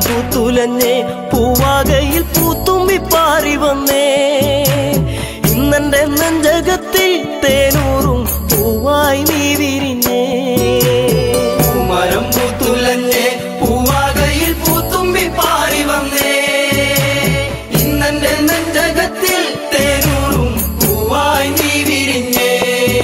പൂത്തുലഞ്ഞേ പൂവാകയിൽ പൂത്തുമ്പി പാറി വന്നേ ഇന്നെന്റെ നെഞ്ചകത്തിൽ തേനൂറും പൂവായി നീ വിരിഞ്ഞേ മരം പൂത്തുലഞ്ഞേ പൂവാകയിൽ പൂത്തുമ്പി പാറി വന്നേ ഇന്നെന്റെ നെഞ്ചകത്തിൽ തേനൂറും പൂവായി നീ വിരിഞ്ഞേ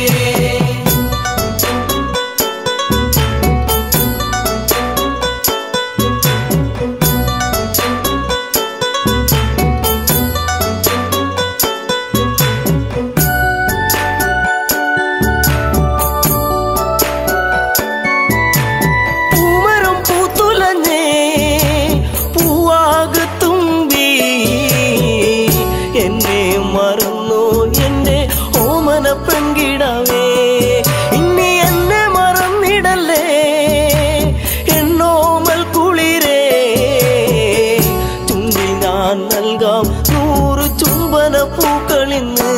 പൂമരം പൂത്തുലഞ്ഞേ പൂവാകത്തുമ്പി എന്നെ മറന്നു എന്റെ ഓമന പെൺകിടവേ ഇനി എന്നെ മറന്നിടല്ലേ എന്നോമൽ കുളിരേ ചുണ്ടിൽ ഞാൻ നൽകാം നൂറ് ചുംബന പൂക്കളിന്ന്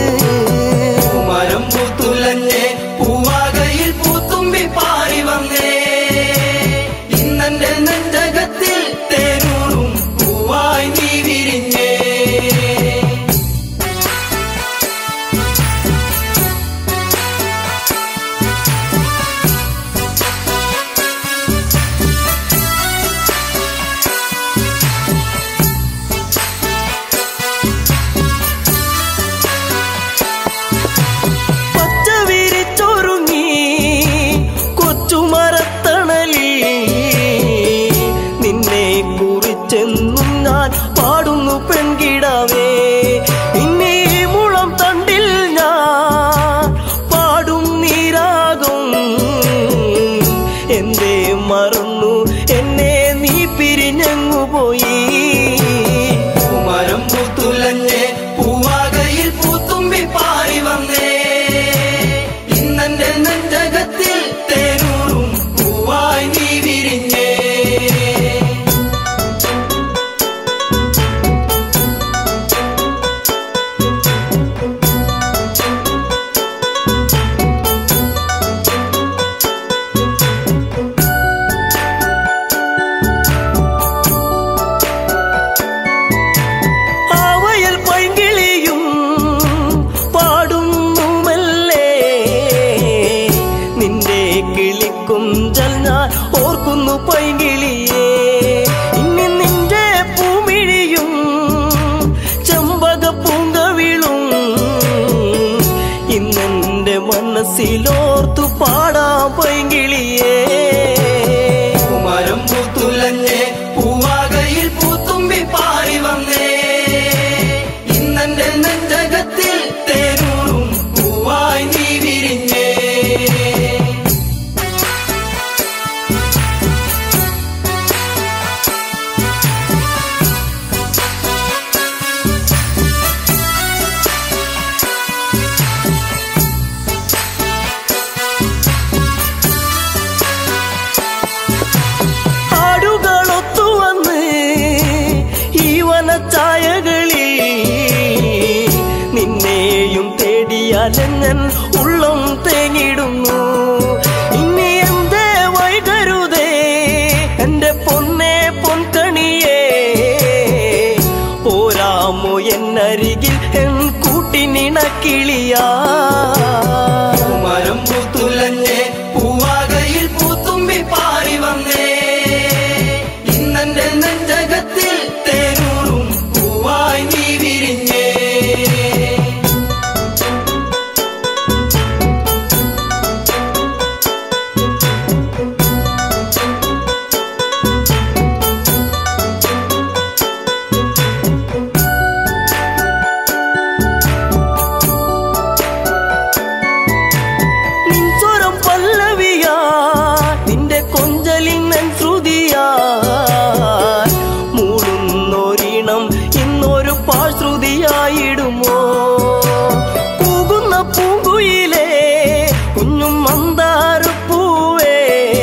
മരം പൂത്തുലഞ്ഞേ പൂവാകയിൽ പൂത്തുമ്പി പാറി വന്നേ ഇന്നെന്റെ നെഞ്ചകത്തിൽ തേനൂറും പൂവായി നീ വിരിഞ്ഞേ പച്ച വിരിച്ചൊരുങ്ങി കൊച്ചുമരത്തണലിൽ നിന്നെ കുറിച്ചെന്നും ഞാൻ പാടുന്നു പെൺകിടാവേ ഇനി ഈ മുളം തണ്ടിൽ ഞാൻ പാടും നീരാകും എന്തേ മറന്നു എന്നെ നീ പിരിഞ്ഞങ്ങു പോയി മരം പൂത്തുലഞ്ഞേ പൂവാകയിൽ പൂത്തുമ്പി പാറി വന്നേ ഇന്നെന്റെ നെഞ്ചകത്തിൽ തേനൂറും പൂവായി നീ വിരിഞ്ഞേ ആവയൽ പൈങ്കിളിയും പാടുന്നുമല്ലേ നിന്റെ കിളിക്കുഞ്ചൽ ഞാൻ ഓർക്കുന്നു പൈങ്കിളിയേ ഇനി നിന്റെ പൂമിഴിയും ചെമ്പക പൂങ്കവിളും ഇന്നെന്റെ മനസ്സിലോർത്തു പാടാം പൈങ്കിളിയേ മരം പൂത്തുലഞ്ഞേ പൂവാകയിൽ പൂത്തുമ്പി പാറി വന്നേ ഇന്നെന്റെ നെഞ്ചകത്തിൽ തേനൂറും പൂവായി നീ വിരിഞ്ഞേ ആടുകളൊത്തു വന്ന് ഈ വനച്ചായകളിൽ നിന്നെയും തേടിയാലെങ്ങൻ ഉള്ളം തേങ്ങിടുന്നു ഇനി എന്തേ വൈകരുതേ എന്റെ പൊന്നെ പൊൻകണിയേ പോരാമോ എന്നരികിൽ എൻ കൂട്ടിനിണക്കിളിയാ മരം പൂത്തുലഞ്ഞേ പൂവാകയിൽ പൂത്തുമ്പി പാറി വന്നേ ഇന്നെന്റെ നെഞ്ചകത്തിൽ തേനൂറും പൂവായി നീ വിരിഞ്ഞേ നിൻ സ്വരം പല്ലവിയാ നിന്റെ കൊഞ്ചലിൻ നൻ ശ്രുതിയാ മൂടുന്നൊരിണം ഇന്നൊരു പാഴ്ശ്രുതിയായിടുമോ കൂകുന്ന പൂങ്കുയിലേ കുഞ്ഞും മന്ദാരപ്പൂവേ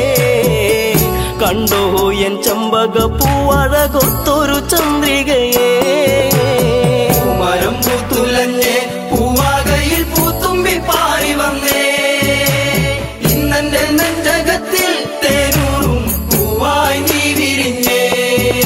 കണ്ടോ എൻ ചമ്പക പൂവഴകൊത്തൊരു ചന്ദ്രികയേ മരം പൂത്തുലഞ്ഞേ പൂവാകയിൽ പൂത്തുമ്പി പാറി വന്നേ ഇന്നെന്റെ നെഞ്ചകത്തിൽ തേനൂറും പൂവായി നീ വിരിഞ്ഞേ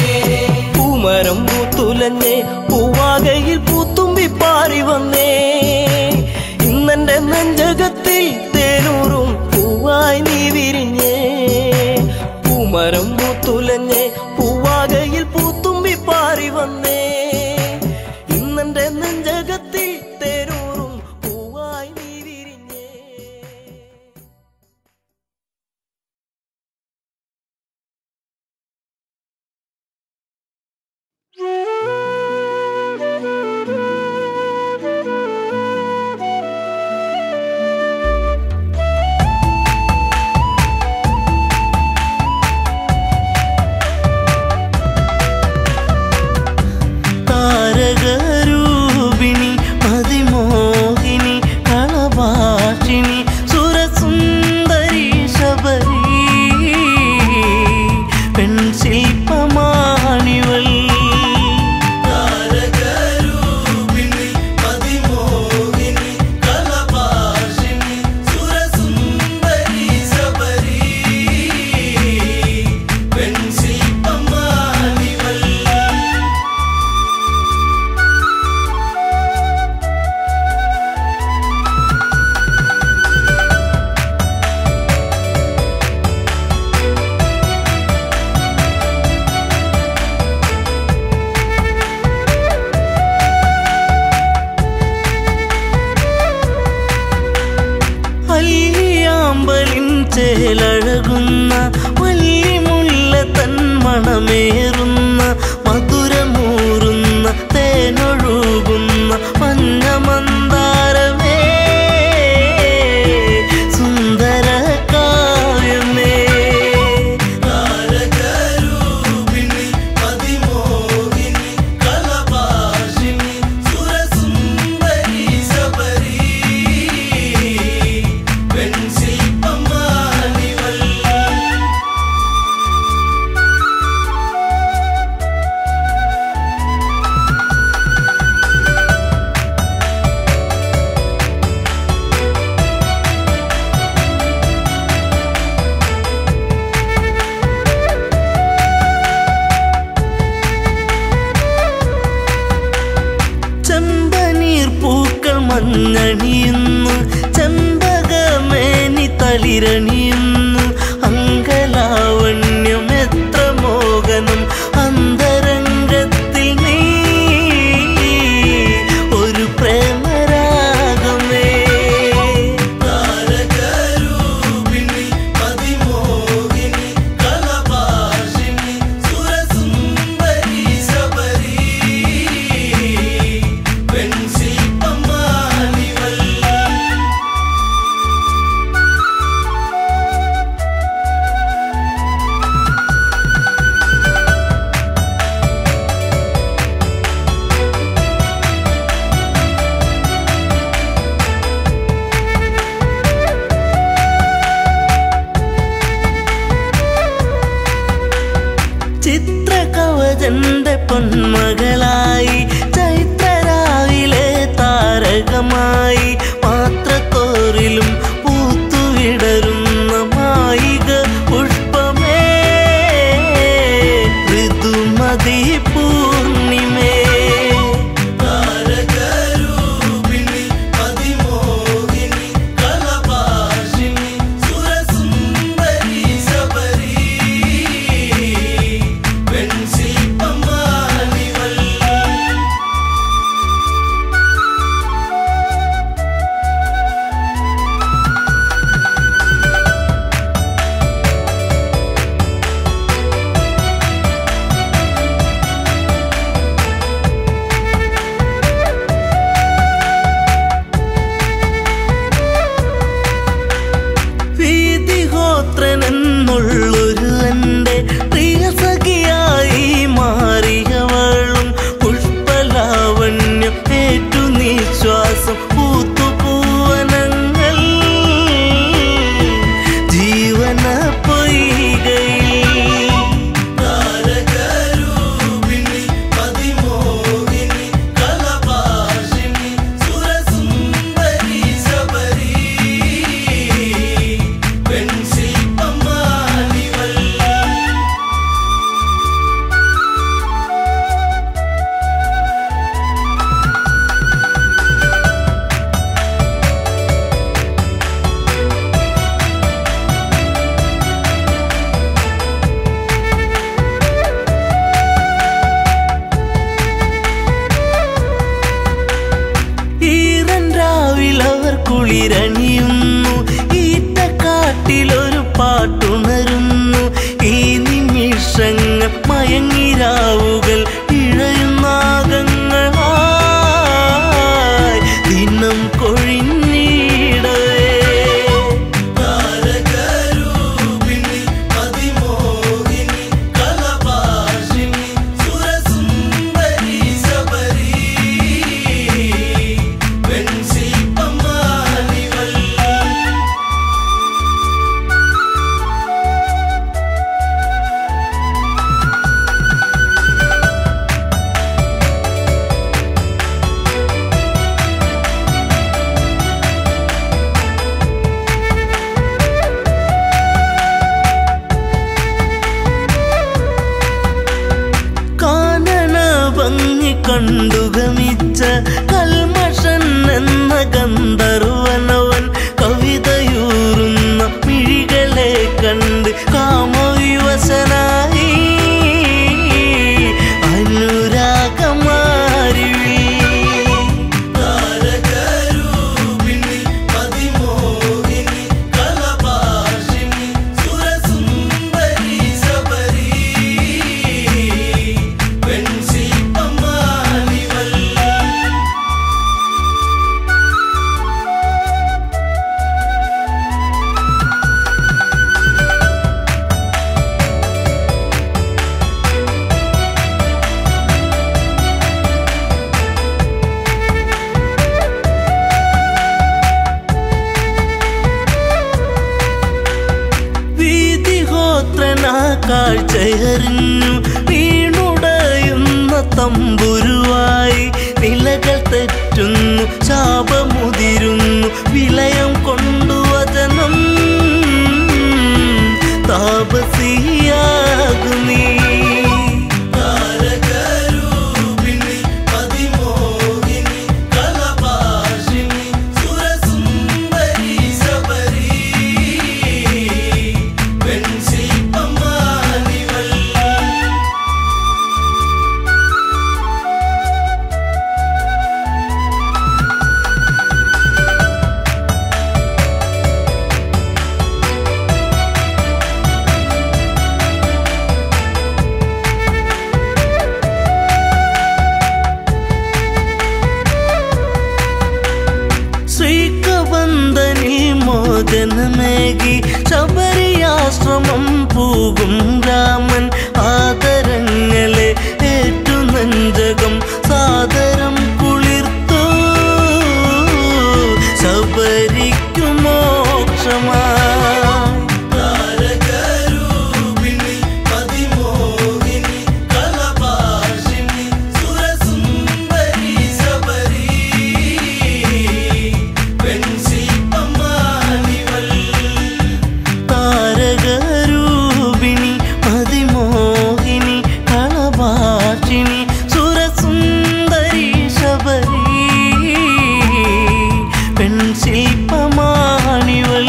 പൂമരം പൂത്തുലഞ്ഞേ പൂവാകയിൽ പൂത്തുമ്പി പാറി വന്നേ ഇന്നെന്റെ നെഞ്ചകത്തിൽ തേരൂറും പൂവായി നീ വിരിഞ്ഞേ താരകരൂപിണി മതിമോഹിനി കളഭാഷിണി സുരസുന്ദരി ശബരി പെൺശില്പമാണിവൾ താരകരൂപിണി മതിമോഹിനി കളഭാഷിണി സുരസുന്ദരി ശബരി പെൺശില്പമാണിവൾ അല്ലിയാമ്പലിൻ ചേലഴകുന്ന വല്ലിമുള്ള തൻ മണമേറുന്ന മധുരമൂറുന്ന തേനൊഴുകുന്ന മഞ്ഞമന്താരമേ സുന്ദര കാവ്യമേ താരകരൂപിണി മതിമോഹിനി കളഭാഷിണി സുരസുന്ദരി ശബരി പെൺശില്പമാണിവൾ ചെമ്പനീർ പൂക്കൾ മഞ്ഞണിയുന്നു ചെമ്പകമേനി തളിരണിയുന്നു അങ്കലാവണ്യം എത്ര മോഹനം അന്തരംഗത്തിൽ നീ ഒരു പ്രേമരാഗമേ താരകരൂപിണി മതിമോഹിനി കളഭാഷിണി സുരസുന്ദരി ശബരി പെൺശില്പമാണിവൾ ചിത്രകവചന്റെ പൊന്മകളായി ചൈത്രരാവിലെ താരകമായി പാത്രത്തോറിലും പൂത്തുവിടരുന്ന മായിക പുഷ്പമേ ഋതുമതി പൂർണിമേ താരകരൂപിണി മതിമോഹിനി കളഭാഷിണി സുരസുന്ദരി ശബരി പെൺശില്പമാണിവൾ രാവുകൾ ഇഴയുന്നാകങ്ങളായി ദിനം കൊഴിഞ്ഞിടവേ താരകരൂപിണി അതിമോഹിനി കലഭാഷിണി സുരസുന്ദരി ശബരി വെൺശില്പമാണിവൾ കാനന ഭംഗി കണ്ടു ഗമിച്ച കൽമഷൻ എന്ന ഗന്ധർവനവൻ കവിതയൂറുന്ന മിഴികളെ കണ്ട് കാമവിവശനായി അനുരാഗമാരിവി താരകരൂപിണി അതിമോഹിനി കലഭാഷിണി സുരസുന്ദരി ശബരി വെൺശില്പമാണിവൾ വീതിഹോത്രനാ കാഴ്ചയറിഞ്ഞു വീണുടയുന്ന തമ്പുരുവായി നിലകൾ തെറ്റുന്നു ശാപമുതിരുന്നു വിലയം കൊണ്ടു വചനം താപസിയാകുന്നീ താരകരൂപിണി അതിമോഹിനി കലഭാഷിണി സുരസുന്ദരി ശബരി വെൺശില്പമാണിവൾ ശ്രീകബന്ധനിൽ മോചനമേകി ശബരിയാശ്രമം പോകും രാമൻ ആദരങ്ങളെ ഏറ്റു നെഞ്ചകം സാദരം കുളിർത്തു ശബരിക്കു മോക്ഷമായി താരകരൂപിണി അതിമോഹിനി കലഭാഷിണി സുരസുന്ദരി ശബരി വെൺശില്പമാണിവൾ താരകരൂപിണി അതിമോഹിനി കളഭാഷിണി സുരസുന്ദരി ശബരി പെൺശില്പമാണിവൾ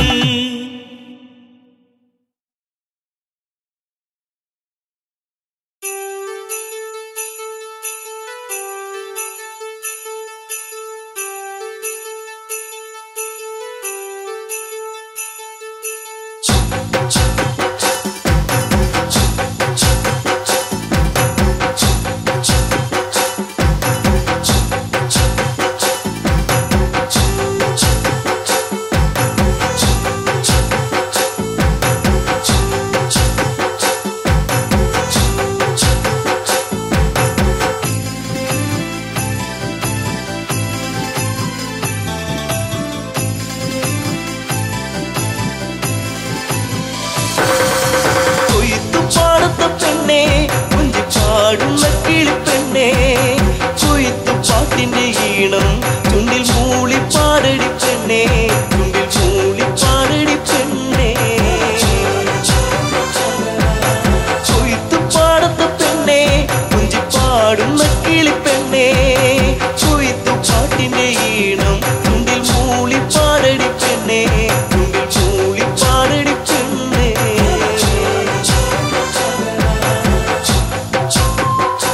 കൊയ്ത്തുപാടത്ത പെണ്ണെ കുഞ്ചി പാടുന്ന കിളിപ്പെണ്ണെ കൊയ്ത്തുപാട്ടിന്റെ ഈണം ചുണ്ടിൽ മൂളി പാടടി പെണ്ണെ ചുണ്ടിൽ മൂളി പാടടി പെണ്ണെ കൊയ്ത്തുപാടത്ത പെണ്ണെ കുഞ്ചി പാടുന്ന കിളിപ്പെണ്ണെ കൊയ്ത്തുപാട്ടിന്റെ ഈണം ചുണ്ടിൽ മൂളി പാടടി പെണ്ണെ ചുണ്ടിൽ മൂളി പാടടി പെണ്ണെ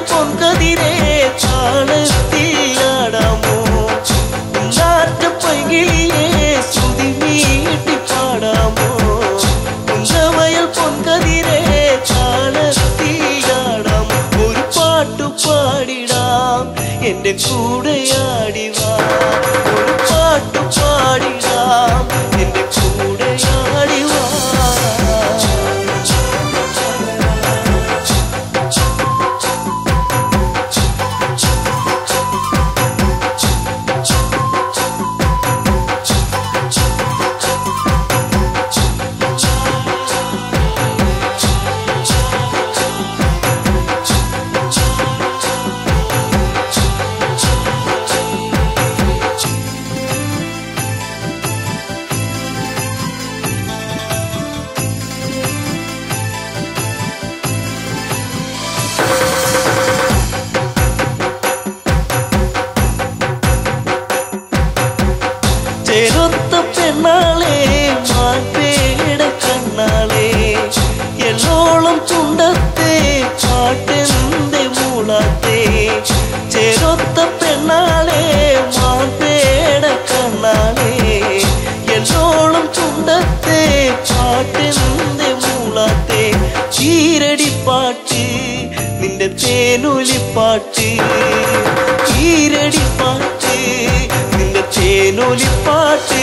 പൊൻകതിരെ താളത്തിലാടാമോ നാറ്റപ്പൈകിളിയെ ശ്രുതി മീട്ടി പാടാമോ കുഞ്ചവയൽ പൊൻകതിരെ താളത്തിലാടാം ഒരു പാട്ടു പാടിടാം എന്റെ കൂടെ ആടിവാ ഒരു പാട്ടു പാടിടാം എന്റെ കൂടെ ആടിവാ ചെറുത്ത പെണ്ണാളെ മാറ്റേട കണ്ണാളെ എല്ലോളം ചുണ്ടത്തെ പാട്ടെന്തെ മൂളാത്തെ ചെറുത്ത പെണ്ണാളെ മാറ്റേട കണ്ണാളെ എല്ലോളം ചുണ്ടത്തെ പാട്ടെന്തെ മൂളാത്തെ ചീരടിപ്പാട്ട് നിന്റെ തേനൊലിപ്പാട്ട് ചീരടിപ്പാട്ട് നിന്റെ തേനൊലിപ്പാട്ട്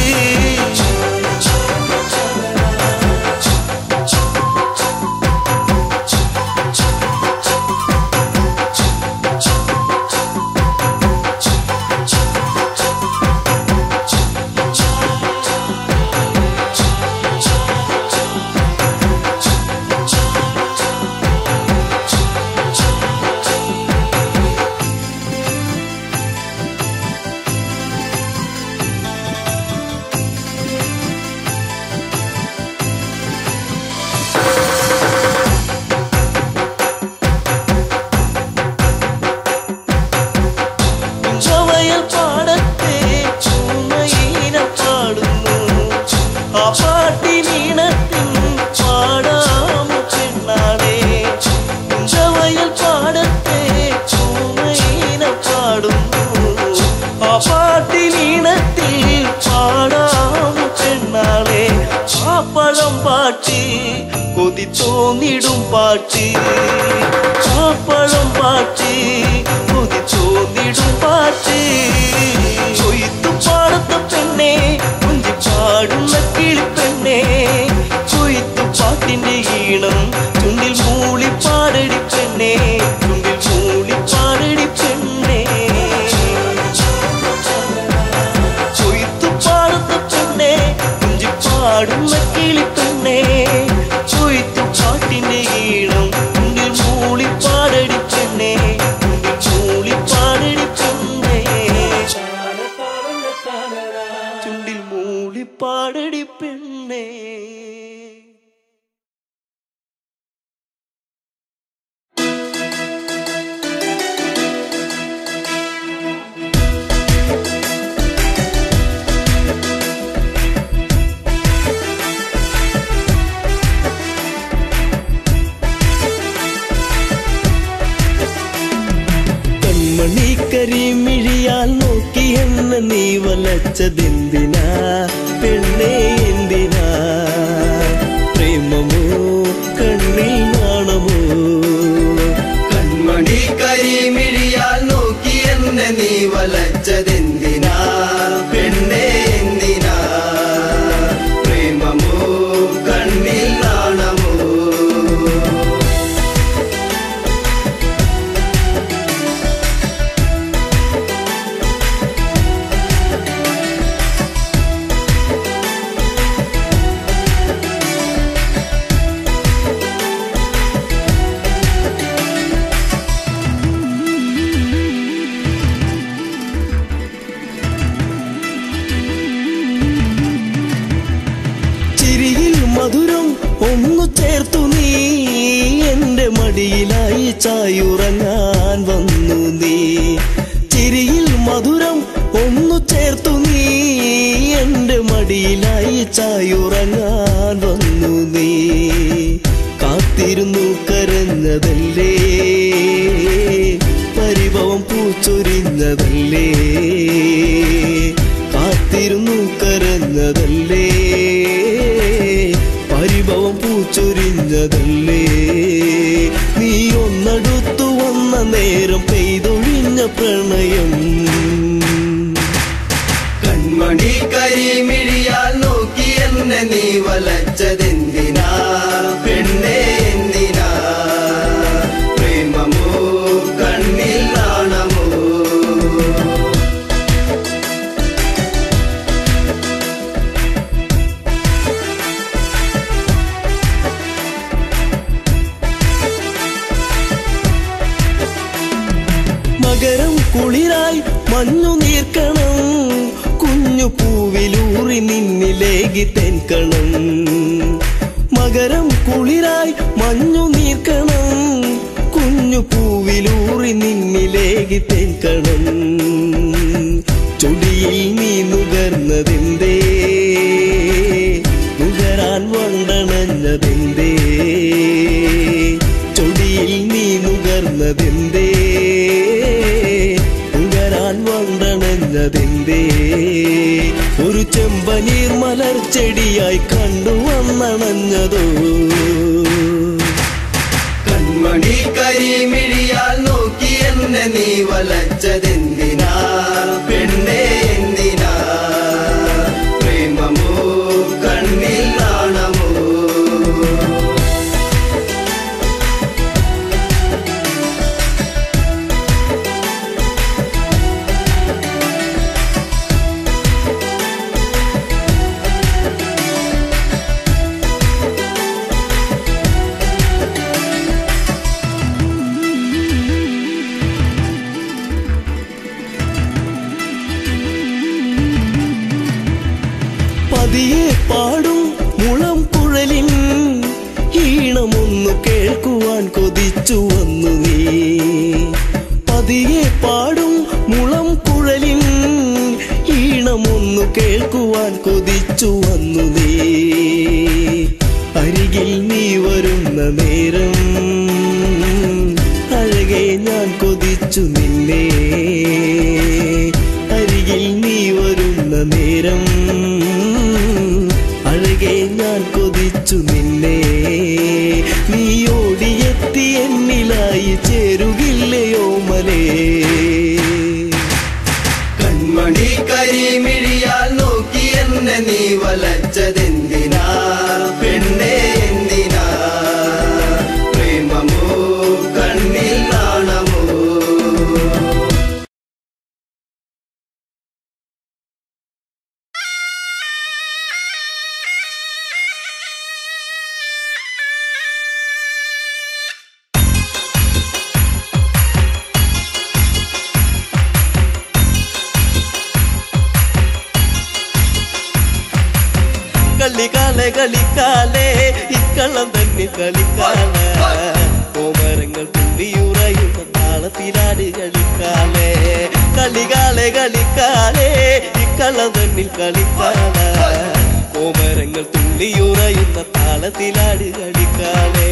ചവയൽ പാടത്തെ ചുമയിന പാടുന്നു ആ പാട്ടിനീണത്തിൻ പാടാമു പെണ്ണാളെ ചവയൽ പാടത്തെ ചുമയിന പാടുന്നു ആ പാട്ടിനീണത്തിൽ പാടാമു പെണ്ണാളെ ആ പഴം പാട്ട് കൊതി തോന്നിടും പാട്ട് ആ പഴം പാട്ട് കൊതി തോന്നിടും പാട്ട് കൊയ്ത്തു പാടത്ത പെണ്ണെ കുഞ്ചി പാടുന്ന കിളിപ്പെണ്ണെ കൊയ്ത്തു പാട്ടിന്റെ ഈണം ചുണ്ടിൽ മൂളി പാടടി പെണ്ണെ ചുണ്ടിൽ മൂളി പാടടി പെണ്ണെ കൊയ്ത്തു പാടത്ത പെണ്ണെ കുഞ്ചി പാടുന്ന കിളിപ്പെണ്ണെ കൊയ്ത്തു പാട്ടിന്റെ ഈണം ചുണ്ടിൽ മൂളി പാടടി പെണ്ണെ ചുണ്ടിൽ മൂളി പാടടി പെണ്ണെ ചുണ്ടിൽ മൂളി പാടടി പെണ്ണേ കൺമണി കരിമിഴിയാൽ നോക്കി എന്നെ നീ വലച്ചതെന്തിനാ പെണ്ണേ എന്തിനാ പ്രേമമോ കണ്ണിൽ നാണമോ കൺമണി കരിമിഴിയാൽ നോക്കി എന്നെ നീ വലച്ചതെന്തിനാ പെണ്ണെ എന്തിനാ പ്രേമമോ കണ്ണിൽ നാണമോ ചിരിയിൽ മധുരം ഒന്നു ചേർത്തു നീ എന്റെ മടിയിലായി ചായുറങ്ങാൻ വന്നു നീ ചിരിയിൽ മധുരം ഒന്നു ചേർത്തു നീ എന്റെ മടിയിലായി ചായുറങ്ങാൻ വന്നു നീ കാത്തിരുന്നു കരഞ്ഞതല്ലേ പൂച്ചൊരിഞ്ഞതല്ലേ കാത്തിരുന്നു കരഞ്ഞതല്ലേ പരിഭവം പൂച്ചൊരിഞ്ഞതല്ലേ നീ ഒന്നടുത്തു വന്ന നേരം പെയ്തൊഴിഞ്ഞ പ്രണയം കൺമണി കരിമിഴിയാൽ നോക്കി എന്നെ നീ വലച്ചതെന്തിനാ പെണ്ണേ എന്തിനാ പ്രേമമോ കണ്ണിൽ നാണമോ മകരം കുളിരായി മഞ്ഞു നീർക്കണം കുഞ്ഞു പൂവിലൂറി നിന്നിലേകി തെൻകണം മകരം കുളിരായി മഞ്ഞു നീർക്കണം കുഞ്ഞു പൂവിലൂറി നിന്നിലേകി തെൻകണം ചൊടിയിൽ നീ നുകർന്നതെന്തേ നുകരാൻ വണ്ടണഞ്ഞതെന്തേ ചൊടിയിൽ നീ നുകർന്നതെന്തേ നുകരാൻ വണ്ടണഞ്ഞതെന്തേ ഒരു ചെമ്പനീർ മലർ ചെടിയായി കണ്ടു വന്നണഞ്ഞതോ കൺമണി കരിമിഴിയാൽ നോക്കി എന്നെ നീ വലച്ചതെന്തിനാ പെണ്ണേ എന്തിനാ പ്രേമമോ കണ്ണിൽ നാണമോ പതിയെ പാടും മുളം കുഴലിൻ ഈണമൊന്നു കേൾക്കുവാൻ കൊതിച്ചു വന്നു നീ പതിയെ പാടും മുളം കുഴലിൻ ഈണമൊന്നു കേൾക്കുവാൻ കൊതിച്ചു വന്നു നീ അരികിൽ നീ വരുന്ന നേരം അഴകെ ഞാൻ കൊതിച്ചു നിന്നെ അരികിൽ നീ വരുന്ന നേരം അഴകെ ഞാൻ കൊതിച്ചു നിന്നെ നീ ഓടിയെത്തി എന്നിലായി ചേരുകില്ലയോ മലേ കൺമണി കരിമിഴിയാൽ നോക്കി എന്നെ നീ വലച്ചതെന്തിനാ പെണ്ണേ എന്തിനാ പ്രേമമോ കണ്ണിൽ നാണമോ കളിക്കാലെ കളിക്കാലേ ഇക്കള്ളം തന്നെ കളിക്കാല കോമരങ്ങൾ തുള്ളിയുറയുന്ന താളത്തിലാട് കളിക്കാലേ കളികാലെ കളിക്കാലേ ഇക്കള്ളം തന്നിൽ കളിക്കാല കോമരങ്ങൾ തുള്ളിയുറയുന്ന താളത്തിലാട് കളിക്കാലേ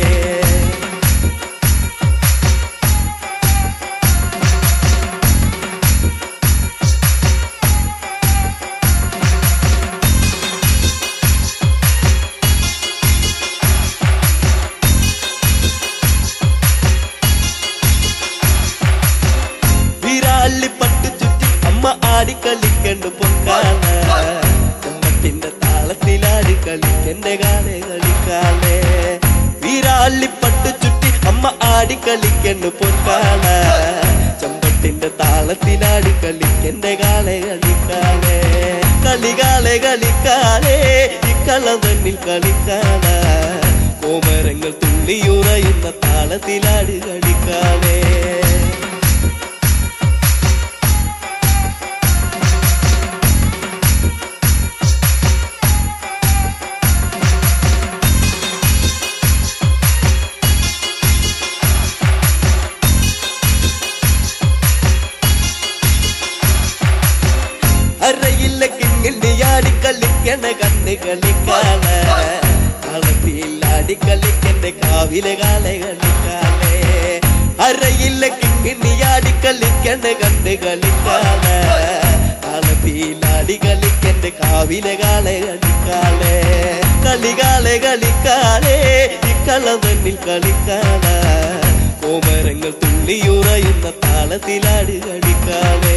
വിരാളി പട്ടു ചുറ്റി അമ്മ ആടിക്കളിക്കണ്ട് പൊക്കാല കുമ്മത്തിന്റെ താളത്തിലാടി കളിക്കന്റെ കാലെ കളിക്കാലേ വിരാളി പട്ടു ചുറ്റി അമ്മ ആടിക്കളിക്കണ്ട് പൊക്കാല ചമ്പട്ടിന്റെ താളത്തിലാടി കളിക്കന്റെ കാലെ കളിക്കാലേ കളികാലെ കളിക്കാലേ ഇക്കളം തന്നിൽ കളിക്കാല കോമരങ്ങൾ തുള്ളിയുറയുന്ന താളത്തിലാടി കളിക്കാലേ അറയില്ല കിങ്ങിണ്ടിയാടി കളിക്കണ കണ്ണ് കളിക്കാല കളത്തിലാടി കളിക്കണ്ട കാവിലെ കാല കളിക്കാലേ അറയില്ല കിങ്ങിണ്ടിയാടി കളിക്കണ്ട കണ്ട് കളിക്കാണ് കാളത്തിലാടി കളിക്കണ്ട കാവിലെ കാളെ കളിക്കാളെ കളികാളെ കളിക്കാളെ ഇക്കള തന്നിൽ കളിക്കാണ് കോമരങ്ങൾ തുള്ളിയുറയുന്ന താളത്തിലാടി കളിക്കാളെ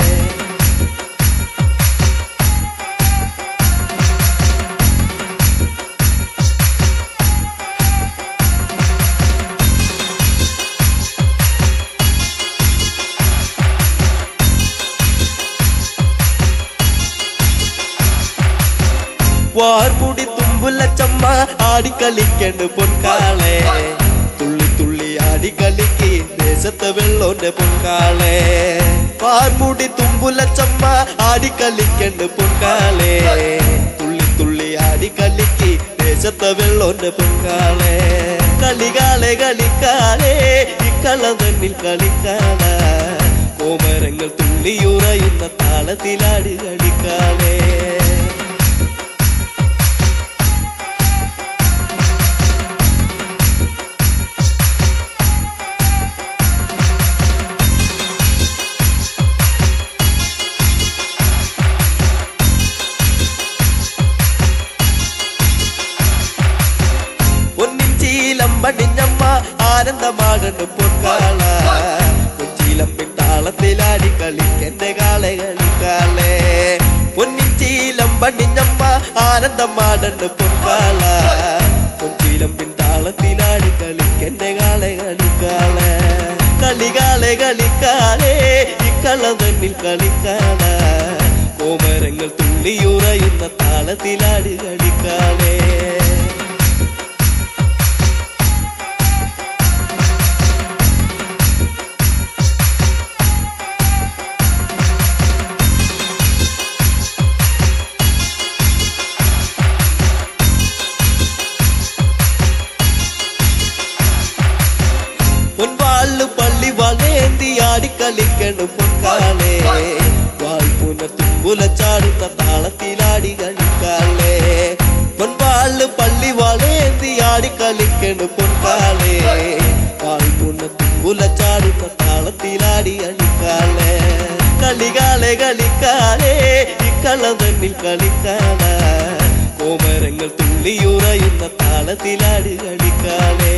വാർമുടി തുമ്പുല ചമ്മ ആടിക്കളിക്കണ്ട് പൊൻകാളെ തുള്ളി തുള്ളി ആടിക്കളിക്ക് ദേശത്തെ വെള്ളോന്റെ പൊൻകാളെ വാർമുടി തുമ്പുല ചമ്മ ആടിക്കളിക്കണ്ട് പൊൻകാളെ തുള്ളി തുള്ളി ആടിക്കളിക്ക് ദേശത്തെ വെള്ളോന്റെ പൊൻകാളെ കളികാളെ കളിക്കാളെ ഇക്കള തന്നിൽ കളിക്കാള കോമരങ്ങൾ തുള്ളിയുറയുന്ന താളത്തിലാടി കളിക്കാളേ പൊന്നിൻ ചീലം പടിഞ്ഞമ്മ ആനന്ദമാകണ്ട് പൊൻകാള കൊച്ചിലമ്പിൻ താളത്തിലാടി കളിക്കെന്റെ കാളെ കളിക്കാളെ പൊന്നിൻ ചീലം പടിഞ്ഞമ്മ ആനന്ദമാടണ്ട് പൊൻകാള കൊച്ചിലമ്പിൻ താളത്തിലാടി കളിക്കെന്റെ കാളെ കളിക്കാളെ കളികാളെ കളിക്കാളെ ഇക്കള തന്നിൽ കളിക്കാള കോമരങ്ങൾ തുള്ളിയുറയുന്ന താളത്തിലാടി കളിക്കാളേ പൊൻവാള് പള്ളി വളേന്തി ആടിക്കളിക്കണ് പൊൻകാളെ വായ്പുന തുമ്പുല ചാടുന്ന താളത്തിലാടി കളിക്കാളെ പൊൻവാള് പള്ളി വളേന്തി ആടിക്കളിക്കണ് പൊൻകാളെ വായ്പുന തുമ്പുല ചാടുന്ന താളത്തിലാടി കളിക്കാളെ കളികാളെ കളിക്കാളെ ഇക്കള തന്നിൽ കളിക്കാള കോമരങ്ങൾ തുള്ളിയുറയുന്ന താളത്തിലാടി കളിക്കാളേ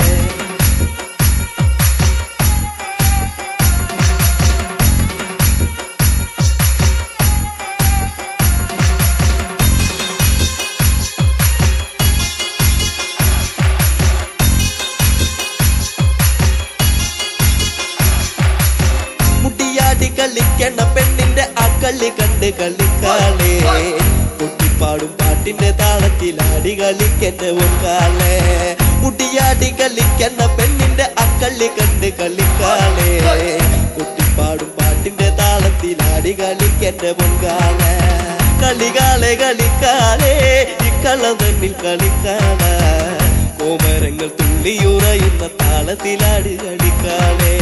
മുടിയാടി കളിക്കണ പെണ്ണിന്റെ ആ കളി കണ്ട് കളിക്കാളേ കുട്ടിപ്പാടും പാട്ടിന്റെ താളത്തിലാടി കളിക്കണ്ട ഒക്കാളെ മുടിയാടി കളിക്കണ പെണ്ണിന്റെ ആ കളി കണ്ട് കളിക്കാളേ കുട്ടിപ്പാടും പാട്ടിന്റെ താളത്തിലാടി കളിക്കണ്ട പൊങ്കാളെ കളികാളെ കളിക്കാളേ ഇക്കള തന്നിൽ കളിക്കാള കോമരങ്ങൾ തുള്ളിയുറയുന്ന താളത്തിലാടി കളിക്കാളേ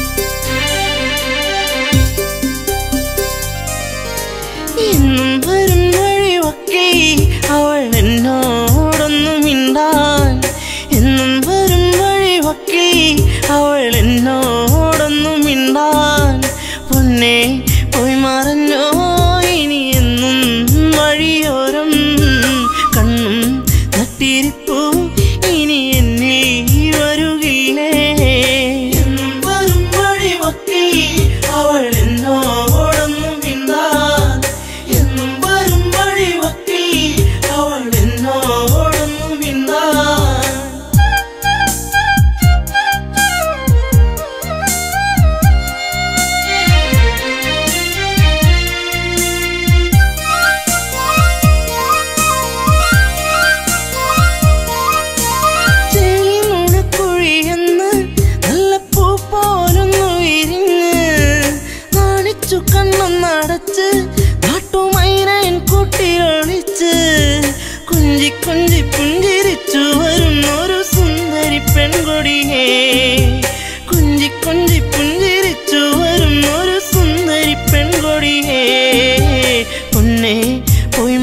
എന്നും വരും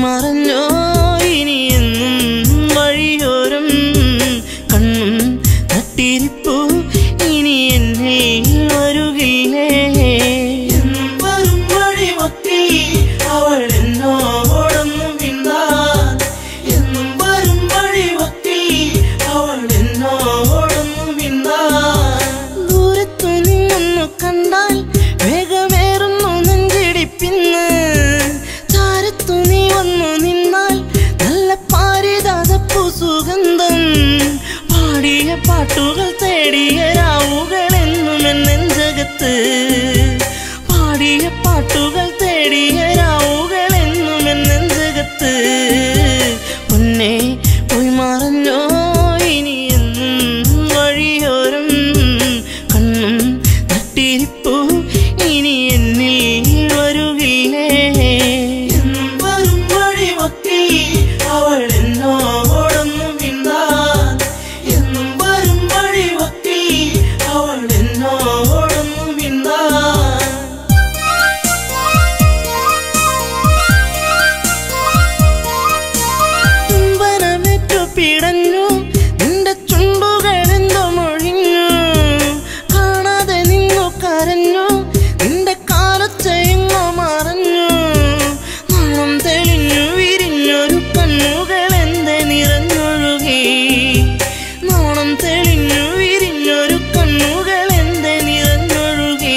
മറഞ്ഞോ ഇനി എന്നും വഴിയോരം കണ്ണും നട്ടിരിപ്പു ഇനി എന്നിൽ വരുകില്ലേ എന്നും വരും വഴിമൊത്തി അവൾ എന്നോടൊന്നും മിണ്ടാൻ എന്നും വരും വഴിമൊത്തി അവൾ എന്നോടൊന്നും മിണ്ടാൻ ദൂരത്തു നിന്നൊന്നു കണ്ടാൽ വേഗമേറുന്നു നെഞ്ചിടിപ്പിന്ന് ചാരത്തു നീ വന്നു നിന്നാൽ നല്ല പാരിതാതപ്പു സുഗന്ധം പാടിയ പാട്ടുകൾ തേടിയ രാവുകൾ എന്നും എന്നെഞ്ചകത്ത് പാടിയ പാട്ടുകൾ തേടിയ രാവുകൾ എന്നും എന്നെഞ്ചകത്ത് പൊന്നെ പോയി മറഞ്ഞോ ഇനി എന്നും വഴിയോരം കണ്ണും നട്ടിരിപ്പു ഇനി എന്നിൽ വരുകില്ലേ എന്നും വരും വഴിമൊത്തി അവൾ എന്നോടൊന്നും മിണ്ടാൻ എന്നും വരും വഴിമൊത്തി അവൾ എന്നോടൊന്നും മിണ്ടാൻ ചുംബനമേറ്റു പിടഞ്ഞു നിന്റെ ചുണ്ടുകൾ എന്തോ മൊഴിഞ്ഞു കാണാതെ നിന്നു കരഞ്ഞു നിന്റെ കാലച്ചെങ്ങോ മറഞ്ഞു നാളം തെളിഞ്ഞു വിരിഞ്ഞൊരു കണ്ണുകൾ എന്തെ നിറഞ്ഞൊഴുകി നാണം തെളിഞ്ഞു വിരിഞ്ഞൊരു കണ്ണുകൾ എന്തെ നിറഞ്ഞൊഴുകി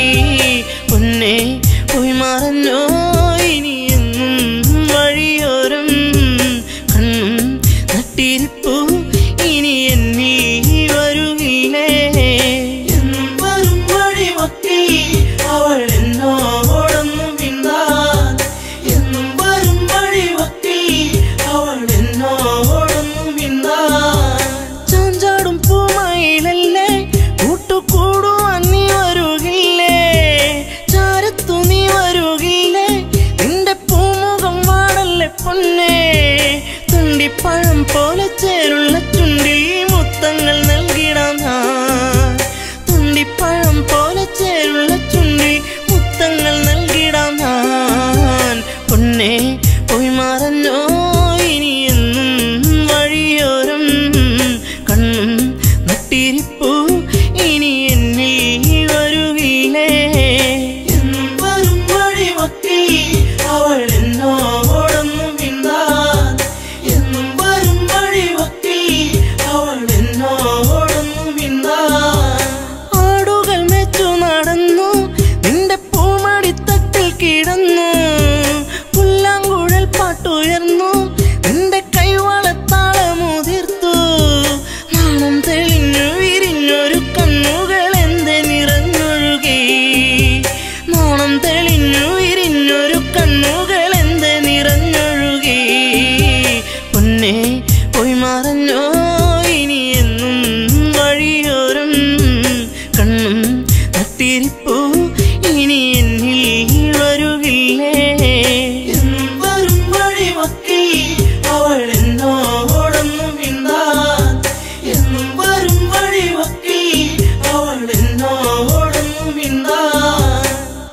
പൊന്നെ പോയി മറഞ്ഞോ ഇനി എന്നും വഴിയോരം കണ്ണും നട്ടിരിപ്പു ഇനി എന്നിൽ വരുകില്ലേ എന്നും വരും വഴിമൊത്തി അവൾ എന്നോടൊന്നും മിണ്ടാൻ എന്നും വരും വഴിമൊത്തി അവൾ എന്നോടൊന്നും മിണ്ടാൻ ചാഞ്ചാടും പൂമയിലല്ലേ കൂട്ടുകൂടുവാൻ നീ വരുകില്ലേ ചാരത്തു നീ വരുകില്ലേ നിന്റെ പൂമുഖം വാടല്ലേ പൊന്നേ തുണ്ടിപ്പഴം പോലെ ചേരുള്ള ചുണ്ടിൽ മുത്തങ്ങൾ നൽകിടാം ഞാൻ തുണ്ടിപ്പഴം പോലെ ചേരുള്ള ചുണ്ടിൽ മുത്തങ്ങൾ നൽകിടാം ഞാൻ പൊന്നെ പോയി മറഞ്ഞോ ഇനി എന്നും വഴിയോരം കണ്ണും നട്ടിരിപ്പു ഇനി എന്നിൽ വരുകില്ലേ എന്നും വരും വഴിമൊത്തി അവൾ എന്നോടൊന്നും മിണ്ടാൻ എന്നും വരും വഴിമൊത്തി അവൾ എന്നോടൊന്നും മിണ്ടാൻ ആടുകൾ മെച്ചു നടന്നു നിന്റെ പൂമടിത്തട്ടിൽ കിടന്നു പുല്ലാങ്കുഴൽ പാട്ടുയർന്നു നിന്റെ കൈവളത്താളമുതിർത്തു നാണം തെളിഞ്ഞു വിരിഞ്ഞൊരു കണ്ണുകൾ എന്തെ നിറഞ്ഞൊഴുകി നാണം തെളിഞ്ഞു വിരിഞ്ഞൊരു കണ്ണുകൾ എന്തെ നിറഞ്ഞൊഴുകി പൊന്നെ പോയി മറഞ്ഞോ ഇനി എന്നും വഴിയോരം കണ്ണും നട്ടിരിപ്പു ഇനി എന്നിൽ വരുകില്ലേ എന്നും വരും വഴിമൊത്തി അവൾ എന്നോടൊന്നും മിണ്ടാൻ എന്നും വരും വഴിമൊത്തി അവൾ എന്നോടൊന്നും മിണ്ടാൻ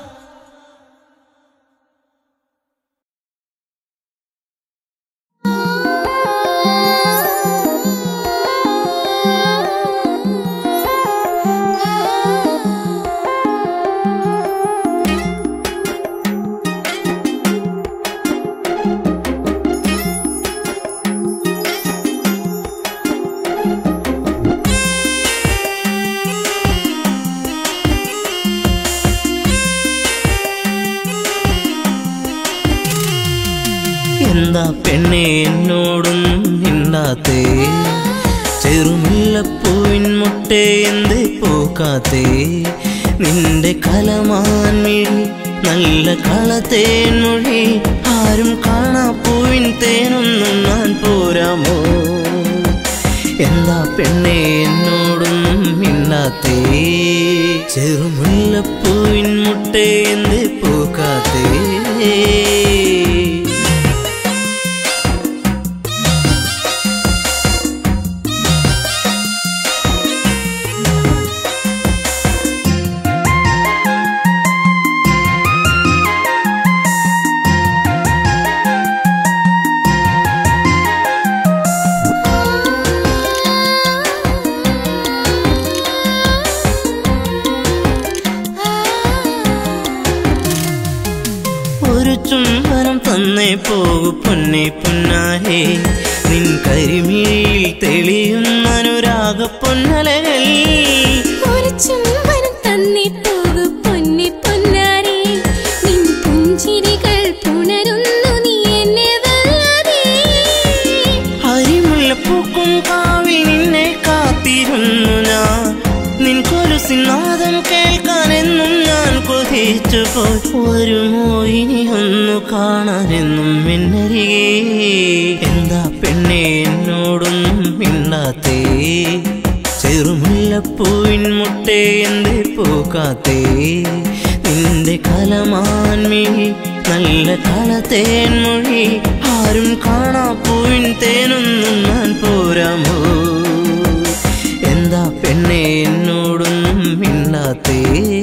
എന്താ പെണ്ണെ എന്നോടൊന്നും മിണ്ടാത്തേ ചെറുമുല്ലപ്പൂവിൻ മുട്ടേ എന്തേ പോക്കാത്തേ നിന്റെ കലമാൻ മിഴി നല്ല കളത്തേൻ മൊഴി ആരും കാണാ പൂവിൻ തേനൊന്നും ഞാൻ പോരാമോ എന്താ പെണ്ണെ എന്നോടൊന്നും മിണ്ടാത്തേ ചെറുമുല്ലപ്പൂവിൻ മുട്ടേ എന്തേ പോക്കാത്തേ പോകു പൊന്നെ പൊന്നാരേ നിൻ കരിമിഴിയിൽ തെളിയുന്ന അനുരാഗ പൊന്നലകൾ ഒരു ചുംബനം തന്നി പോകു പൊന്നി പൊന്നാരേ നിൻ പുഞ്ചിരികൾ പുണരുന്നു നീ എന്നെ വല്ലാതെ അരിമുല്ലപ്പൂക്കും കാവിൽ നിന്നെ കാത്തിരുന്നു ഞാൻ നിൻ കൊലുസിനാദം കേൾക്കാനെന്നും ഞാൻ കൊതിച്ചു പോയി വരുമോ ഇനി ഒന്നു കാണാനെന്നും എന്നരികെ എന്താ പെണ്ണെ എന്നോടൊന്നും മിണ്ടാത്തേ ചെറുമുല്ലപ്പൂവിൻ മുട്ടേ എന്റെ പൂക്കാത്തേ നിന്റെ കലമാൻമിഴി നല്ല കളത്തേൻ മൊഴി ആരും കാണാ പൂവിൻ തേനൊന്നും ഞാൻ പോരാമോ എന്താ പെണ്ണെ എന്നോടൊന്നും മിണ്ടാത്തേ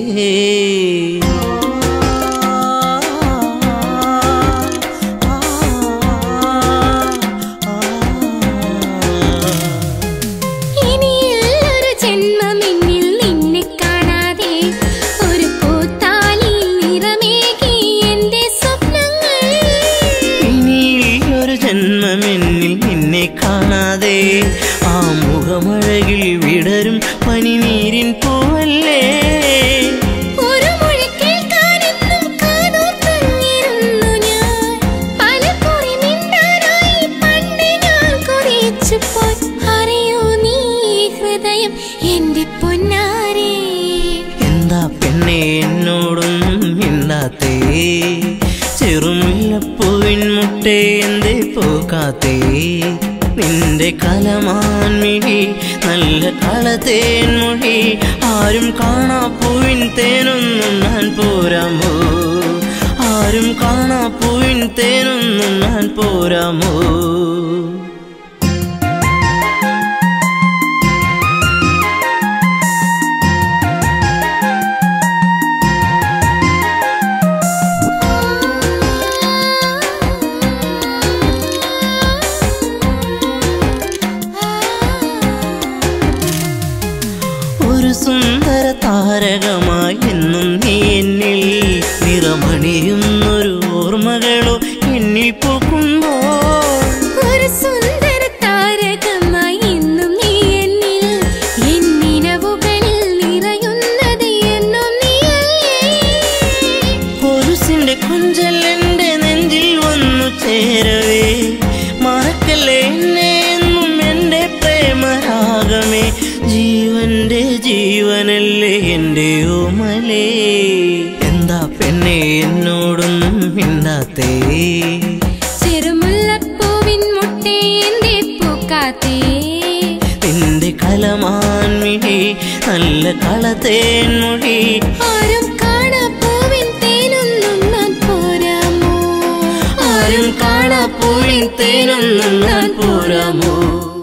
ഇനിയുള്ളൊരു ജന്മം എന്നിൽ നിന്നെ കാണാതെ ഒരു പൂത്താലിയിൽ നിറമേകി എന്റെ സ്വപ്നങ്ങൾ ഇനിയൊരു ജന്മമെന്നിൽ നിന്നെ കാണാതെ ആ മുഖമഴകിൽ വിടരും പനിനീരിൻ പൂവല്ലേ ഒരു മൊഴി കേൾക്കാനെന്നും കാതോർത്തങ്ങിരുന്നു ഞാൻ. പലകുറി മിണ്ടാനായി പണ്ട് ഞാൻ കൊതിച്ചുപോയി. അറിയൂ നീ ഹൃദയം എന്റെ പൊന്നാരേ എന്താ പെണ്ണെ എന്നോടൊന്നും മിണ്ടാത്തേ ചെറുമുല്ലപ്പൂവിൻ മുട്ടേ എന്തേ പോകാത്തേ നിന്റെ കലമാൻമിഴി നല്ല കളത്തേൻ മൊഴി ആരും കാണാ പൂവിൻ തേനൊന്നും ഞാൻ പോരാമോ ആരും കാണാ പൂവിൻ തേനൊന്നും ഞാൻ പോരാമോ ഒരു സുന്ദര താരകമായി എന്നും നീ എന്നിൽ നിറമണിയുന്നൊരു ഓർമ്മകളോ എന്നിൽ പൂക്കുമ്പോൾ ഒരു സുന്ദര താരകമായി എന്നും നീ എന്നിൽ എന്നിനവുകളിൽ നിറയുന്നത് എന്നും നീയല്ലേ കൊലുസിന്റെ കൊഞ്ചൽ എന്റെ നെഞ്ചിൽ വന്നു ചേരവേ മറക്കല്ലേ എന്നെ എന്നും എന്റെ പ്രേമരാഗമേ ജീവന്റെ ജീവനല്ലേ എന്റെ ഓമലേ എന്താ പെണ്ണെ എന്നോടൊന്നും മിണ്ടാത്തേ ചെറുമുല്ലപ്പൂവിൻ മുട്ടേ എന്റെ പൂക്കാത്തേ നിന്റെ കലമാൻമിഴി നല്ല കളത്തേൻ മൊഴി ആരും കാണാ പൂവിൻ തേനൊന്നും ഞാൻ പോരാമോ ആരും കാണാ പൂവിൻ തേനൊന്നും ഞാൻ പോരാമോ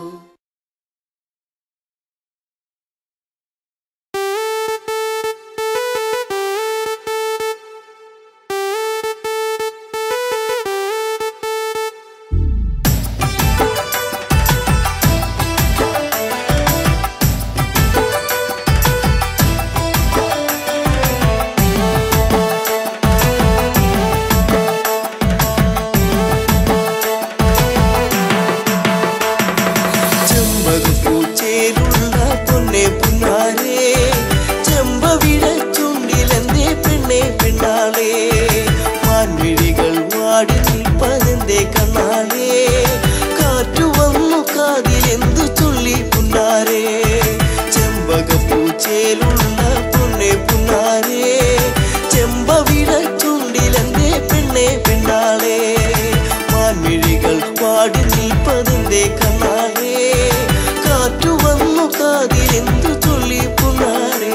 ചെമ്പകപ്പൂച്ചേലുള്ള പൊന്നെ പുന്നാരേ ചെമ്പവിഴ ചുണ്ടിലെന്തേ പെണ്ണെ പെണ്ണാളേ മാൻമിഴികൾ വാടി നിൽപ്പതെന്തേ കണ്ണാളേ കാറ്റു വന്നു കാതിലെന്തു ചൊല്ലി പുന്നാരേ ചെമ്പകപ്പൂച്ചേലുള്ള പൊന്നെ പുന്നാരേ ചെമ്പവിഴ ചുണ്ടിലെന്തേ പെണ്ണെ പെണ്ണാളേ മാൻമിഴികൾ വാടി നിൽപ്പതെന്തേ കണ്ണാളേ കാറ്റു വന്നു കാതിലെന്തു ചൊല്ലി പുന്നാരേ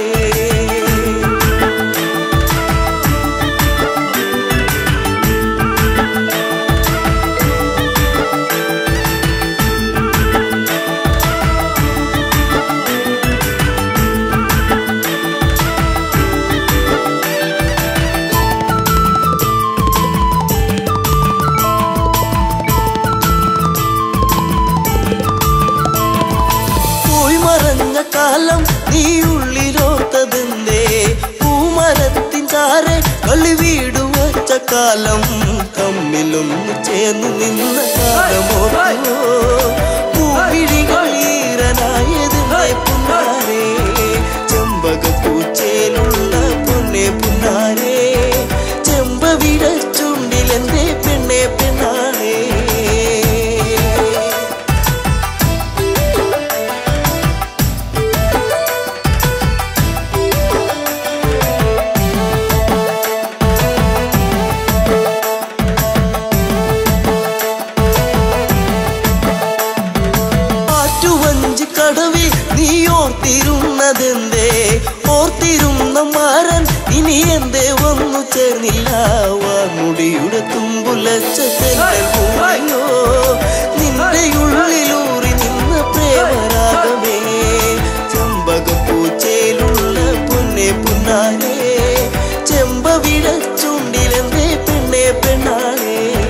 പോയി മറഞ്ഞ കാലം നീ ഉള്ളിലോത്തതെന്തേ പൂമരത്തിൻ ചാരെ കളി വീടു വച്ച കാലം തമ്മിലൊന്നു ചേർന്നു നിന്ന കാലമോർത്തോ പൂവിഴികൾ ഈറനായതിന്റെ പുന്നാരേ ചെമ്പകപ്പൂച്ചേലുള്ള പൊന്നെ പുന്നാരേ ചെമ്പവിട ചുണ്ടിലെന്റെ പെണ്ണെ പെണ്ണാളേ ആറ്റുവഞ്ചി കടവിൽ നീ ഓർത്തിരുന്നതെന്തേ ഓർത്തിരുന്ന മാരൻ ഇനി എന്തേ വന്നു ചേർന്നില്ല വാർമുടിയുടെ തുമ്പുലച്ച തെന്നൽ ഭൂമിയോ നിന്റെ ഉള്ളിലൂറി നിന്ന പ്രേമരാഗമേ ചെമ്പകപ്പൂച്ചയിലുള്ള പൊന്നെ പുന്നാരേ ചെമ്പവിട ചുണ്ടിലെന്തേ പെണ്ണെ പെണ്ണാളേ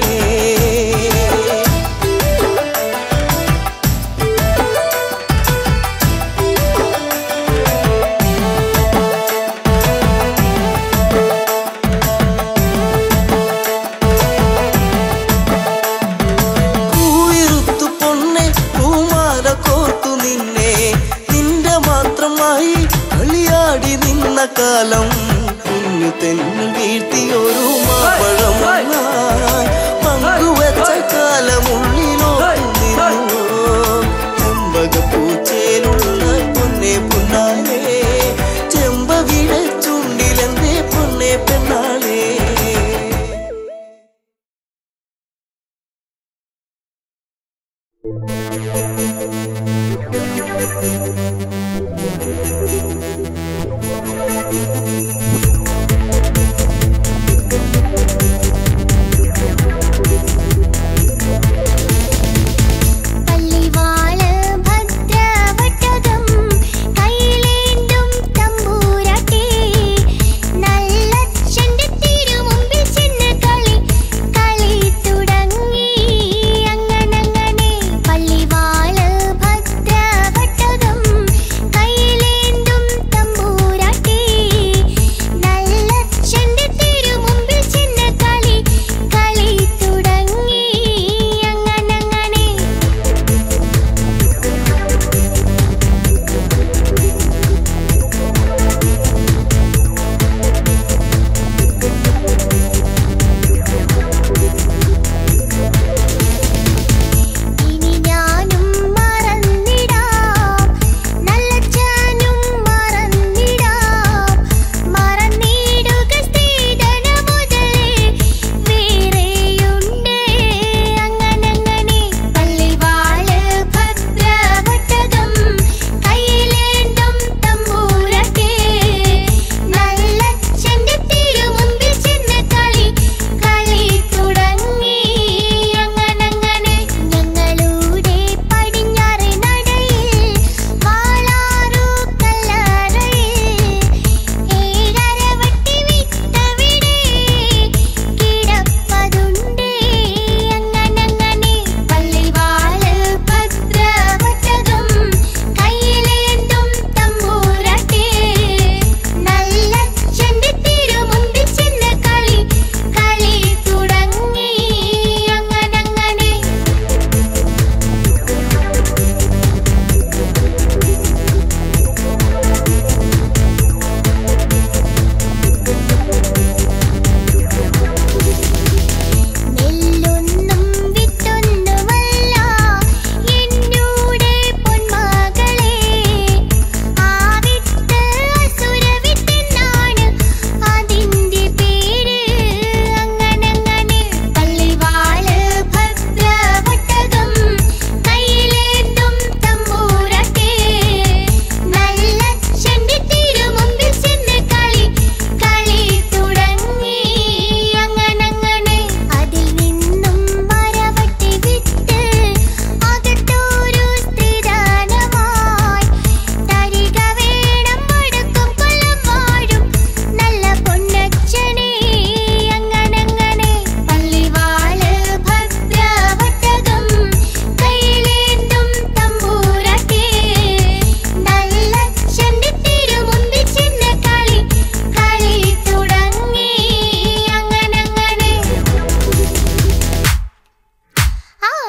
പൂവിറുത്തു പൊന്നെ പൂമാല കോർത്തു നിന്നെ നിന്റെ മാത്രമായി കളിയാടി നിന്ന കാലം കുഞ്ഞു തെന്നു വീഴ്ത്തിയൊരു മാപ്പഴം വന്നായി പങ്കുവച്ച കാലമുള്ളിലോ നിന്നു ചെമ്പകപ്പൂച്ചേലുള്ള പൊന്നെ പുന്നാരേ ചെമ്പവിട ചുണ്ടിലെന്തേ പൊന്നെ പെണ്ണാളേ പള്ളിവാള് ഭദ്രവട്ടകം കൈയിലേന്തും തമ്പൂരാട്ടി നല്ലച്ഛന്റെ തിരുമുമ്പിൽ ചെന്ന് കളി കളി തുടങ്ങി അങ്ങനങ്ങനെ പള്ളിവാള് ഭദ്രവട്ടകം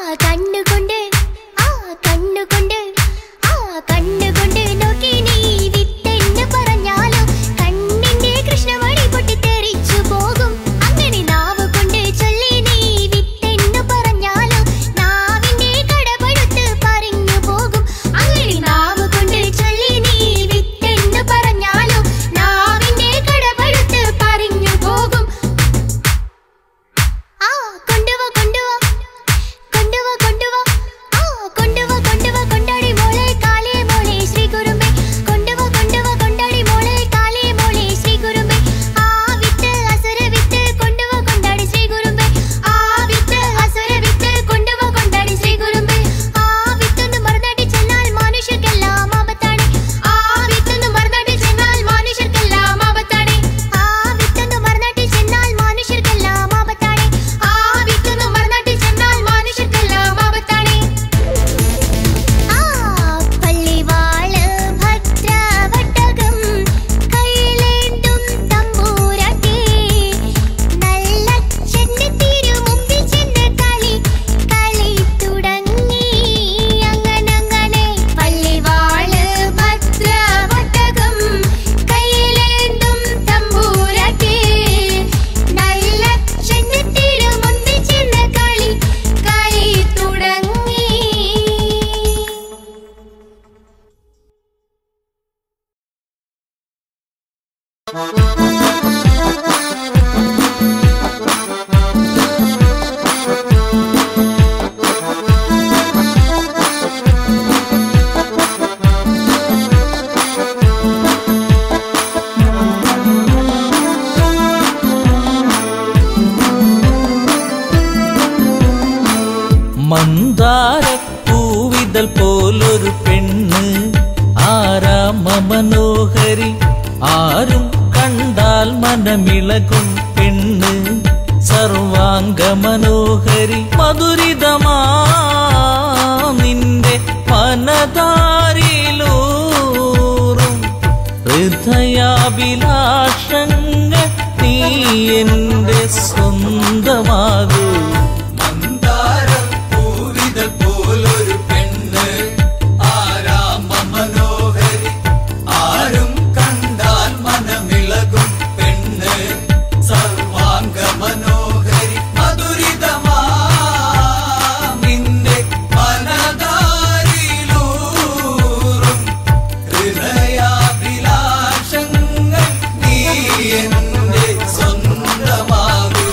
കണ്ണുകൊണ്ട് ആ കണ്ണുകൊണ്ട് ആ കണ്ണുകൊണ്ട് നോക്കി നീ വിത്തെന്ന് പറഞ്ഞാലോ കണ്ണിന്റെ കൃഷ്ണമണി പൊട്ടിത്തെറിച്ചു പോകും അങ്ങനെ നാവ് കൊണ്ട് ചൊല്ലി നീ വിത്തെന്ന് പറഞ്ഞാലോ നാവിന്റെ കടപഴുത്ത് പറഞ്ഞു പോകും അങ്ങനെ നാവ് കൊണ്ട് ചൊല്ലി നീ വിത്തെന്ന് പറഞ്ഞാലോ നാവിന്റെ കടപഴുത്ത് പറഞ്ഞു പോകും ആ കൊണ്ടുവാ കൊണ്ടുവാ കൊണ്ടുവാ കൊണ്ടുവാ ആ കൊണ്ടുവാ കൊണ്ടുവാ കൊണ്ടാടി മോളെ കാലേ മോളെ ശ്രീ കുറുമ്പേ കൊണ്ടുവാ കൊണ്ടുവാ കൊണ്ടാടി മോളെ കാലേ മോളെ ശ്രീ കുറുമ്പേ ആ വിത്ത് അസുര വിത്ത് കൊണ്ടുവാ കൊണ്ടാടി ശ്രീ കുറുമ്പേ ആ വിത്ത് അസുര വിത്ത് കൊണ്ടുവാ കൊണ്ടാടി ശ്രീ കുറുമ്പേ ആ വിത്തൊന്ന് മറുനാട്ടിൽ ചെന്നാൽ മനുഷ്യർക്കെല്ലാം ആപത്താണ് ആ വിത്തൊന്ന് മറുനാട്ടിൽ ചെന്നാൽ മനുഷ്യർക്കെല്ലാം ആപത്താണ് ആ വിത്തൊന്ന് മറുനാട്ടിൽ ചെന്നാൽ മനുഷ്യർക്കെല്ലാം ആപത്താണ് ആ വിത്തൊന്ന് മറുനാട്ടിൽ ചെന്നാൽ മനുഷ്യർക്കെല്ലാം ആപത്താണ് ആ പള്ളിവാള് ഭദ്രവട്ടകം കയ്യിലേന്തും തമ്പൂരാട്ടി നല്ല ചെന്ന് തിരുമുമ്പിൽ ചെന്ന് കളി കളി തുടങ്ങി അങ്ങനങ്ങനെ പള്ളിവാള് ഭദ്രവട്ടകം കയ്യിലേന്തും തമ്പൂരാട്ടി നല്ല ചെന്ന് തിരുമുമ്പിൽ ചെന്ന് കളി കളി തുടങ്ങി മന്ദാരപ്പൂവിതൽ പോലൊരു പെണ്ണ് ആരാമ മനോഹരി ആരും കണ്ടാൽ മനമിളകും പെണ്ണ് സർവാംഗ മനോഹരി മധുരിതമാ നിന്റെ മനതാരിലൂറും ഹൃദയാഭിലാഷങ്ങൾ നീ എന്റെ സ്വന്തമാകൂ മന്ദാരപ്പൂവിതൾ പോലൊരു പെണ്ണ് ആരാമ മനോഹരി ആരും കണ്ടാൽ മനമിളകും പെണ്ണ് സർവാംഗ മനോഹരി മധുരിതമാ നിന്റെ മനതാരിലൂറും ഹൃദയാഭിലാഷങ്ങൾ നീ എന്റെ സ്വന്തമാകൂ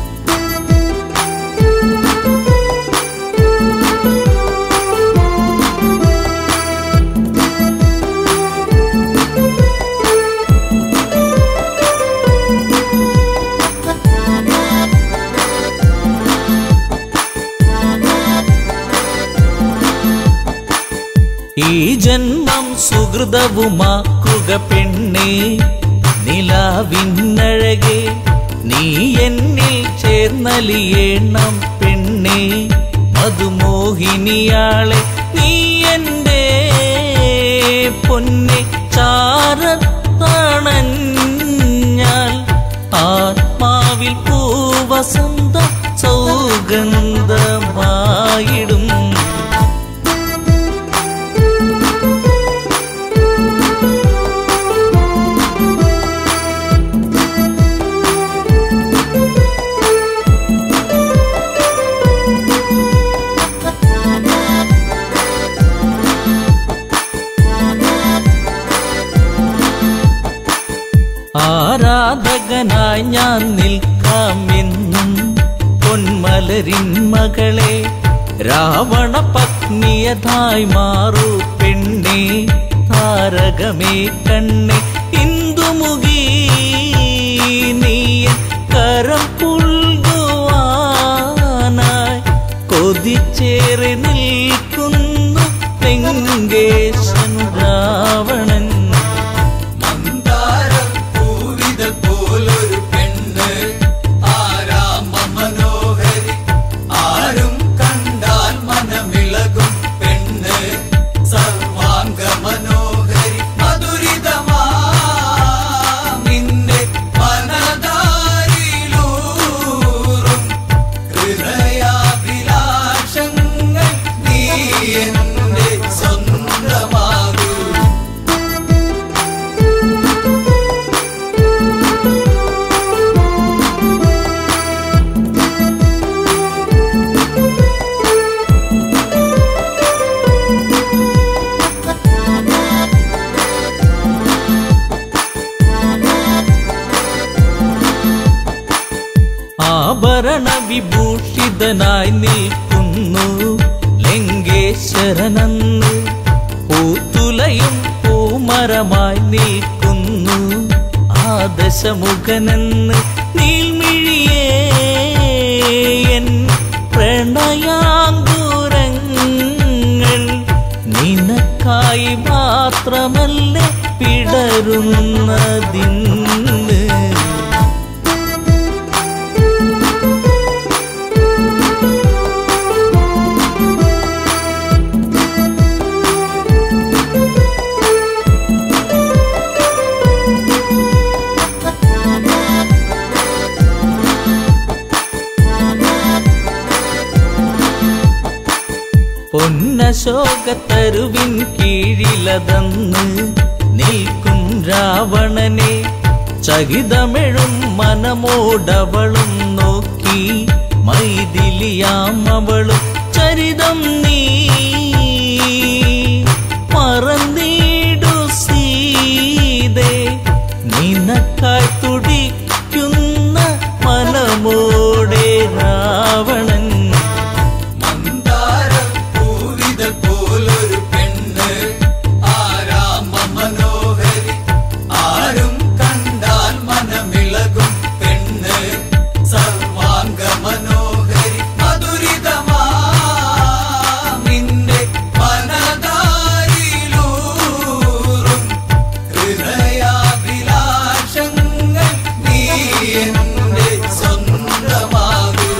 ഈ ജന്മം സുഹൃതവുമാക്കുക പെണ്ണേ നിലാവിന്നഴകെ നീ എന്നിൽ ചേർന്നലിയേണം പെണ്ണേ മധുമോഹിനിയാളെ നീ എൻ്റെ പൊന്നെ ചാരത്തണഞ്ഞാൽ ആത്മാവിൽ പൂവസന്ത സൗഗന്ധമായിടും ആരാധകനായി ഞാൻ നിൽക്കാമെന്നും പൊന്മലരിൻ മകളെ രാവണ പത്നിയതായി മാറൂ പെണ്ണെ താരകമേ കണ്ണെ ഇന്ദുമുഖി നീ കരം പുൽകുവാനായി കൊതിച്ചേറി നിൽക്കുന്നു തെങ്കേശൻ രാവണൻ മന്ദാരപ്പൂവിതൾ പോലൊരു പെണ്ണ് ആരാമ മനോഹരി ആരും കണ്ടാൽ മനമിളകും പെണ്ണ് സർവാംഗ മനോഹരി മധുരിതമാ നിന്റെ മനതാരിലൂറും ഹൃദയാഭിലാഷങ്ങൾ ക്രുദ്ധനായി നിൽക്കുന്നു ലങ്കേശ്വരനന്ന് പൂത്തുലയും പൂമരമായി നിൽക്കുന്നു ആ ദശമുഖനെന്ന് നീൽമിഴിയേ എൻ പ്രണയാങ്കുരങ്ങൾ നിനക്കായി മാത്രമല്ലേ പിടരുന്നതിന്ന് പൊന്നശോകത്തരുവിൻ കീഴിലതന്ന് നിൽക്കും രാവണനെ ചകിതമെഴും മനമോടവളും നോക്കി മൈതിലിയാം അവളും ചരിതം നീ മറന്നീടു സീതേ നിനക്കായി തുടിക്കുന്ന മനമോടെ രാവണൻ മന്ദാര പൂവിത പോലൊരു പെണ്ണ് ആരാമ മനോഹരി ആരും കണ്ടാൽ മനമിളകും പെണ്ണ് സർവാംഗ മനോഹരി മധുരിതമാ നിന്റെ മനതാരിലൂറും ഹൃദയാഭിലാഷങ്ങൾ നീ എന്റെ സ്വന്തമാകൂ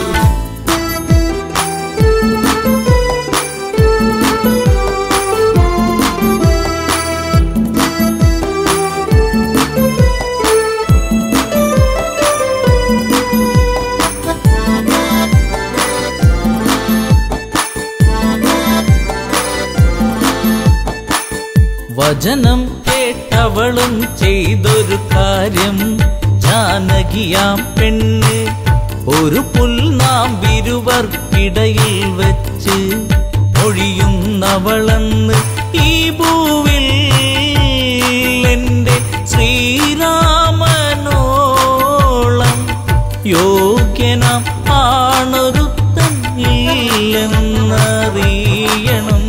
വചനം കേട്ടവളും ചെയ്തൊരു കാര്യം ജാനകിയാം പെണ്ണ് ഒരു പുൽനാമ്പിരുവർക്കിടയിൽ വെച്ച് ഒഴിയുന്നവളെന്ന് ഈ ഭൂവിൽ എന്റെ ശ്രീരാമനോളം യോഗ്യനാം ആണൊരുത്തൻ ഇല്ലെന്നറിയണം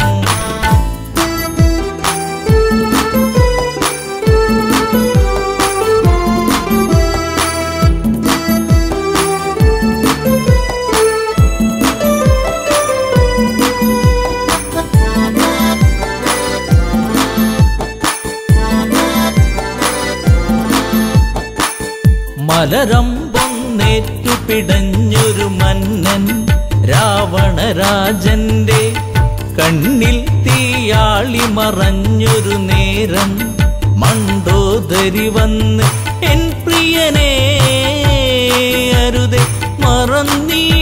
മലരമ്പൊന്നേറ്റു പിടഞ്ഞൊരു മന്നൻ രാവണരാജന്റെ കണ്ണിൽ തീയാളി മറഞ്ഞൊരു നേരം മണ്ടോദരി വന്ന് എൻ പ്രിയനെ അരുതെ മറന്നീ